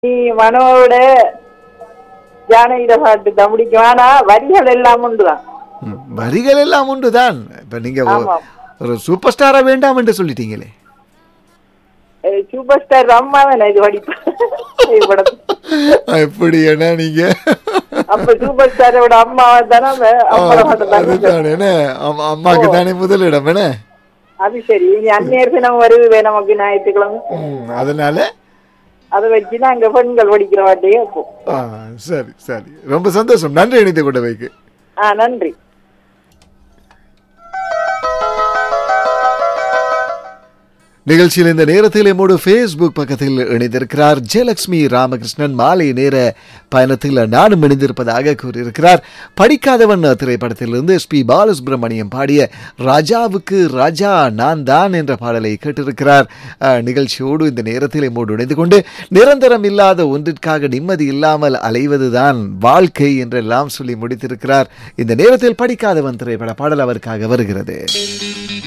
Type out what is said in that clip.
நீ மனோட ஜானகிட பாட்டு தான் பிடிக்கும் ஆனா வரிகள் எல்லாம் உண்டுதான் ம், வரிகள் எல்லாம் உண்டுதான் இப்ப நீங்க ஒ- ஆமாம். ஒரு சூப்பர் ஸ்டாரா வேண்டாம் என்று சொல்லிட்டீங்களே அஹ் சூப்பர் ஸ்டார் அம்மா தானே இது படிப்பேன் படத்து எப்படி என்ன நீங்க அப்ப சூப்பர் ஸ்டாரோட அம்மா தானே அந்த அம்மா பாட்டு தான் அதுதான் என்ன அம்மா- அம்மாக்கு தானே முதலிடம் என்ன அது சரி இனி அந்நேர தினம் வருது நமக்கு ஞாயிற்றுக்கிழமை ம், அதனால அதை வச்சு நாங்க பெண்கள் படிக்கிற வாட்டையே வைப்போம் ஆ, சரி சரி ரொம்ப சந்தோஷம் நன்றி இணைத்து கொண்ட வைக்கு ஆ நன்றி நிகழ்ச்சியில் இந்த நேரத்தில் எம்மோடு ஃபேஸ்புக் பக்கத்தில் இணைந்திருக்கிறார் ஜெயலட்சுமி ராமகிருஷ்ணன் மாலை நேர பயணத்தில் நானும் இணைந்திருப்பதாக கூறியிருக்கிறார் படிக்காதவன் திரைப்படத்திலிருந்து எஸ் பி பாலசுப்ரமணியம் பாடிய ராஜாவுக்கு ராஜா நான் தான் என்ற பாடலை கேட்டிருக்கிறார் அஹ், நிகழ்ச்சியோடு இந்த நேரத்தில் எம்மோடு இணைந்து கொண்டு நிரந்தரம் இல்லாத ஒன்றிற்காக நிம்மதி இல்லாமல் அலைவதுதான் வாழ்க்கை என்றெல்லாம் சொல்லி முடித்திருக்கிறார் இந்த நேரத்தில் படிக்காதவன் திரைப்பட பாடல் அவருக்காக வருகிறது